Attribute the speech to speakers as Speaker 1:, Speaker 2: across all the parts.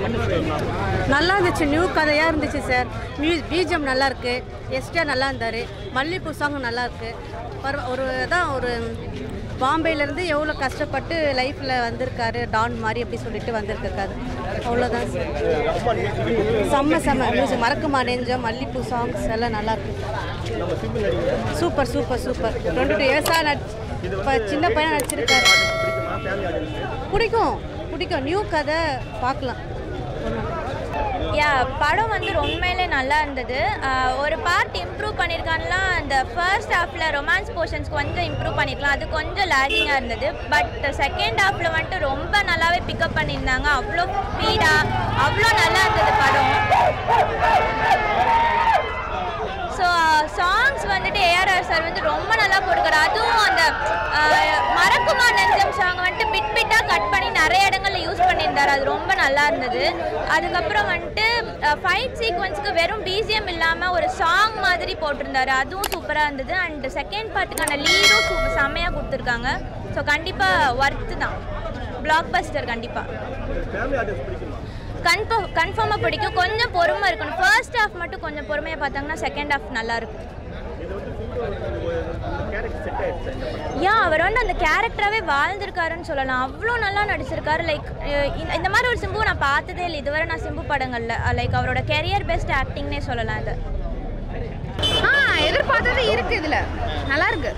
Speaker 1: நல்லா இருந்துச்சு நியூ கதையாக இருந்துச்சு சார் மியூ பிஜிஎம் நல்லா இருக்கு எஸ்டிஆர் நல்லா இருந்தார் மல்லிகைப்பூ சாங் நல்லா இருக்கு பரவ ஒரு தான் ஒரு பாம்பேலேருந்து எவ்வளோ கஷ்டப்பட்டு லைஃப்பில் வந்திருக்காரு டான் மாதிரி அப்படி சொல்லிட்டு வந்திருக்காரு அவ்வளோதான் சார் செம்ம செம்ம மியூசிக் மறக்க மாட்டேஞ்சோம் மல்லிகைப்பூ சாங்ஸ் எல்லாம் நல்லா இருக்கு super super super twenty two இயர்ஸாக நடிச்சு இப்போ சின்ன பையன் நடிச்சிருக்காரு பிடிக்கும் பிடிக்கும் நியூ கதை பார்க்கலாம்
Speaker 2: யா படம் வந்து உண்மையிலே நல்லா இருந்தது ஆஹ் ஒரு பார்ட் இம்ப்ரூவ் பண்ணியிருக்காங்களா அந்த ஃபர்ஸ்ட் ஹாஃபில் ரொமான்ஸ் போர்ஷன்ஸ் கொஞ்சம் இம்ப்ரூவ் பண்ணியிருக்கலாம் அது கொஞ்சம் லேகிங்காக இருந்தது பட் செகண்ட் ஹாஃபில் வந்துட்டு ரொம்ப நல்லாவே பிக்கப் பண்ணியிருந்தாங்க அவ்வளோ ஸ்பீடாக அவ்வளோ நல்லா இருந்தது படம் ஸோ சாங்ஸ் வந்துட்டு ஏஆர்ஆர் சார் வந்து ரொம்ப நல்லா போட்டுக்கிறார் அதுவும் அந்த ஆஹ், மறக்குமா நெஞ்சம் சாங் வந்துட்டு பிட் பிட்டாக கட் பண்ணி நிறைய இடங்கள்ல யூஸ் பண்ணியிருந்தார் அது ரொம்ப நல்லா இருந்தது அதுக்கப்புறம் வந்துட்டு ஃபைட் சீக்வன்ஸ்க்கு வெறும் பிஜிஎம் இல்லாமல் ஒரு சாங் மாதிரி போட்டிருந்தாரு அதுவும் சூப்பராக இருந்தது அண்ட் செகண்ட் பார்ட்டுக்கான லீடும் சூ செம்மையாக கொடுத்துருக்காங்க ஸோ கண்டிப்பாக ஒர்த்து தான் பிளாக் பஸ்டர் கண்டிப்பாக கன்ஃபார்ம் கன்ஃபார்மாக பிடிக்கும் கொஞ்சம் பொறுமை இருக்கணும் ஃபர்ஸ்ட் ஹாஃப் மட்டும் கொஞ்சம் பொறுமையாக பார்த்தாங்கன்னா செகண்ட் ஹாஃப் நல்லா இருக்கும் யா அவர் வந்து அந்த கேரக்டராகவே வாழ்ந்திருக்காருன்னு சொல்லலாம் அவ்வளோ நல்லா நடிச்சிருக்காரு லைக் இந்த மாதிரி ஒரு சிம்பு நான் பார்த்ததே இல்லை இதுவரை நான் சிம்பு படங்களில் லைக் அவரோட கெரியர் பெஸ்ட் ஆக்டிங்னே சொல்லலாம் இது
Speaker 3: ஆ எதிர்பார்த்தது இருக்கு இதுல நல்லா இருக்கு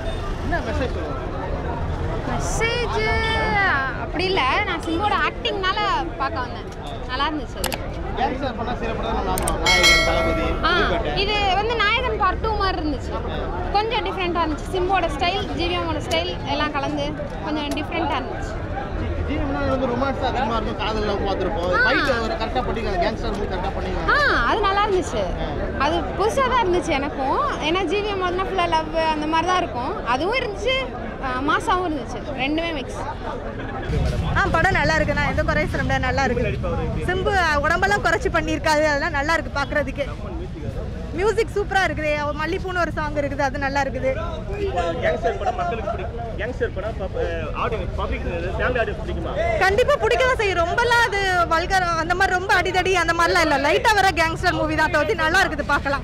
Speaker 3: மெசேஜ் அப்படி இல்லை நான் சிம்போட ஆக்டிங்னால பார்க்க வந்தேன் நல்லா இருந்துச்சு அது ஆ இது வந்து நாயகன் பார்ட் டூ மாதிரி இருந்துச்சு கொஞ்சம் டிஃப்ரெண்ட்டாக இருந்துச்சு சிம்போட ஸ்டைல் ஜிவிஎம்மோட ஸ்டைல் எல்லாம் கலந்து கொஞ்சம் டிஃப்ரெண்ட்டாக இருந்துச்சு ஆ அது நல்லா இருந்துச்சு அது புதுசாக தான் இருந்துச்சு எனக்கும் ஏன்னா ஜிவிஎம் வந்து ஃபுல்லாக லவ் அந்த மாதிரி தான் இருக்கும் அதுவும் இருந்துச்சு மாசாவும் இருந்துச்சு ரெண்டுமே மிக்ஸ்
Speaker 4: ஆ படம் நல்லா இருக்கு நான் எந்த குறையும் சொல்ல முடியாது நல்லா இருக்கு சிம்பு உடம்பெல்லாம் குறைச்சி பண்ணியிருக்காது அதெல்லாம் நல்லா இருக்கு பார்க்கறதுக்கு மியூசிக் சூப்பராக இருக்குது அவ மல்லிப்பூன்னு ஒரு சாங் இருக்குது அது நல்லா இருக்குது
Speaker 5: யங்ஸ்டர் படம் மக்களுக்கு பிடிக்கும் யங்ஸ்டர் படம் ஆடியன்ஸ் பப்ளிக் ஃபேமிலி ஆடியன்ஸ் பிடிக்குமா
Speaker 4: கண்டிப்பாக பிடிக்க தான் செய்யும் ரொம்பலாம் அது வல்கர் அந்த மாதிரி ரொம்ப அடிதடி அந்த மாதிரிலாம் இல்லை லைட்டாக வர கேங்ஸ்டர் மூவி தான் தவிர்த்து நல்லா இருக்குது பார்க்கலாம்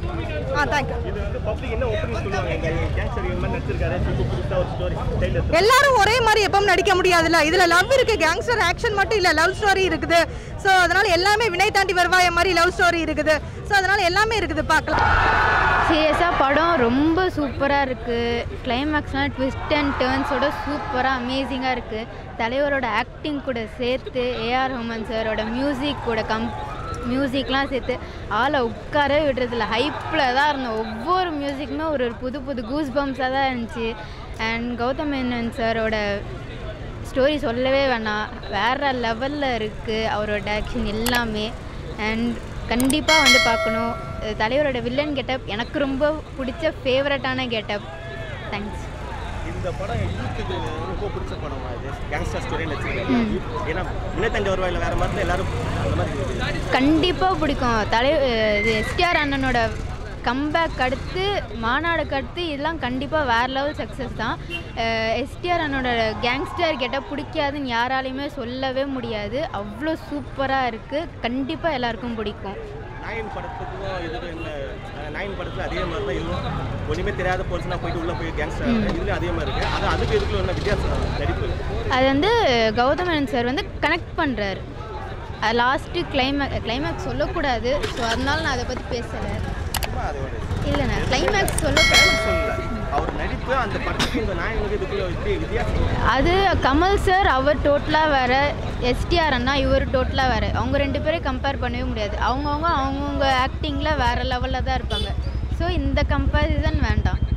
Speaker 4: ஆ தேங்க்யூ
Speaker 5: இது வந்து பப்ளிக் என்ன ஒப்பீனியன் சொல்லுவாங்க இந்த யங்ஸ்டர் இந்த மாதிரி நடிச்சிருக்காரு சிம்பு புதுசாக ஒரு ஸ்டோரி ஸ்டைல் எடுத்து
Speaker 4: எல்லாரும் ஒரே மாதிரி எப்பவும் நடிக்க முடியாதுல்ல இதுல லவ் இருக்கு கேங்ஸ்டர் ஆக்ஷன் மட்டும் இல்ல லவ் ஸ்டோரி இருக்குது ஸோ அதனால எல்லாமே வினை தாண்டி வருவாய மாதிரி லவ் ஸ்டோரி இருக்குது ஸோ அதனால எல்லாமே இருக்குது பார்க்கலாம்
Speaker 6: சீரியஸாக படம் ரொம்ப சூப்பராக இருக்குது கிளைமேக்ஸ்லாம் ட்விஸ்ட் அண்ட் டேர்ன்ஸோட சூப்பராக அமேசிங்காக இருக்குது தலைவரோட ஆக்டிங் கூட சேர்த்து ஏஆர் ரஹ்மான் சாரோட மியூசிக் கூட கம் மியூசிக்லாம் சேர்த்து ஆளை உட்காரவே விடுறதில்ல ஹைப்பில் தான் இருந்தோம் ஒவ்வொரு மியூசிக்குமே ஒரு ஒரு புது புது கூஸ் பம்ப்ஸாக தான் இருந்துச்சு அண்ட் கௌதம் மேனன் சாரோட ஸ்டோரி சொல்லவே வேணாம் வேறு லெவலில் இருக்குது அவரோட டேரக்ஷன் எல்லாமே அண்ட் கண்டிப்பாக வந்து பார்க்கணும் அஹ் தலைவரோட வில்லன் கெட்டப் எனக்கு ரொம்ப பிடிச்ச ஃபேவரட்டான கெட்டப் தேங்க்ஸ்
Speaker 5: இந்த படம் யூத்துக்கு ரொம்ப பிடிச்ச படம் இது கேங்ஸ்டர் ஸ்டோரி நடிச்சிருக்காங்க ஏன்னா முன்னேத்தஞ்சு வருவாயில் வேற மாதிரி எல்லாரும் அந்த மாதிரி இருக்குது
Speaker 6: கண்டிப்பாக பிடிக்கும் தலை அஹ் இது எஸ்டிஆர் அண்ணனோட கம்பேக் அடுத்து மாநாடுக்கு அடுத்து இதெல்லாம் கண்டிப்பாக வேறு லெவல் சக்ஸஸ் தான் எஸ்டிஆர் அண்ணனோட கேங்ஸ்டர் கெட்டப் பிடிக்காதுன்னு யாராலையுமே சொல்லவே முடியாது அவ்வளோ சூப்பராக இருக்குது கண்டிப்பாக எல்லாருக்கும் பிடிக்கும்
Speaker 5: நாயன் படத்துக்கும் இதுக்கும் என்ன அஹ் நாயன் படத்தில் அதே மாதிரி தான் இதுவும் ஒன்றுமே தெரியாத போலீஸ்னா போயிட்டு உள்ளே போய் கேங்ஸ்டர் இதுலேயும் அதே மாதிரி இருக்குது அது அதுக்கு இதுக்குள்ள என்ன வித்தியாசம் நடிப்பு
Speaker 6: அது வந்து கௌதமன் சார் வந்து கனெக்ட் பண்ணுறாரு லாஸ்ட்டு கிளைமேக் கிளைமேக்ஸ் சொல்லக்கூடாது ஸோ அதனால நான் அதை பற்றி பேசலை
Speaker 5: சும்மா அது ஒரு
Speaker 6: இல்லைண்ணா கிளைமேக்ஸ் சொல்லக்கூடாது
Speaker 5: சொல்லல அவர் நடிப்பு அந்த படத்துக்கு இந்த நாயனுக்கு இதுக்குள்ள எப்படி வித்தியாசம்
Speaker 6: அது கமல் சார் அவர் டோட்டலாக வேறு எஸ்டிஆர் அண்ணா இவர் டோட்டலாக வேறு அவங்க ரெண்டு பேரையும் கம்பேர் பண்ணவே முடியாது அவங்கவுங்க அவங்கவுங்க ஆக்டிங்கில் வேறு லெவலில் தான் இருப்பாங்க ஸோ இந்த கம்பேரிசன் வேண்டாம்